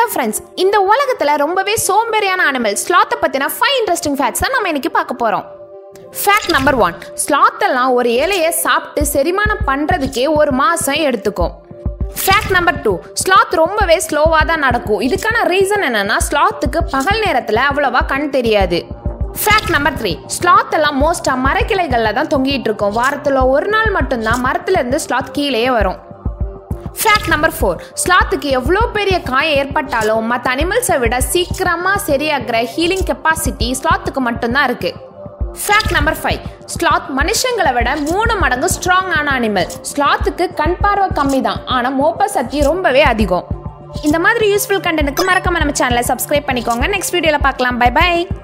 friends இந்த உலகத்தில் ரொம்பவே சோம்பேறியான அனிமல் ஸ்லாத்தை பற்றின ஃபைவ் இன்ட்ரெஸ்டிங் ஃபேக்ட்ஸ் தான் நம்ம இன்னைக்கு பார்க்க போகிறோம் ஃபேக்ட் நம்பர் ஒன் ஸ்லாத்தெல்லாம் ஒரு இலையை சாப்பிட்டு செரிமானம் பண்ணுறதுக்கே ஒரு மாதம் எடுத்துக்கும் ஃபேக்ட் நம்பர் டூ ஸ்லாத் ரொம்பவே ஸ்லோவாக தான் நடக்கும் இதுக்கான ரீசன் என்னன்னா ஸ்லாத்துக்கு பகல் நேரத்தில் அவ்வளோவா கண் தெரியாது ஃபேக்ட் நம்பர் த்ரீ ஸ்லாத் எல்லாம் மோஸ்ட்டாக மரக்கிளைகளில் தான் தொங்கிட்டு இருக்கும் வாரத்தில் ஒரு நாள் மட்டும்தான் மரத்துல இருந்து ஸ்லாத் கீழேயே வரும் ஃபேக்ட் நம்பர் ஃபோர் ஸ்லாத்துக்கு எவ்வளோ பெரிய காயம் ஏற்பட்டாலும் மற்ற அனிமல்ஸை விட சீக்கிரமாக சரியாகிற ஹீலிங் கெப்பாசிட்டி ஸ்லாத்துக்கு மட்டும்தான் இருக்கு ஃபேக்ட் நம்பர் ஃபைவ் ஸ்லாத் மனுஷங்களை விட மூணு மடங்கு ஸ்ட்ராங்கான அனிமல் ஸ்லாத்துக்கு கண் பார்வை கம்மி தான் ஆனால் மோப்ப சக்தி ரொம்பவே அதிகம் இந்த மாதிரி யூஸ்ஃபுல் கண்டென்ட்டுக்கு மறக்காம நம்ம சேனலை சப்ஸ்கிரைப் பண்ணிக்கோங்க நெக்ஸ்ட் வீடியோவில் பார்க்கலாம் பை பை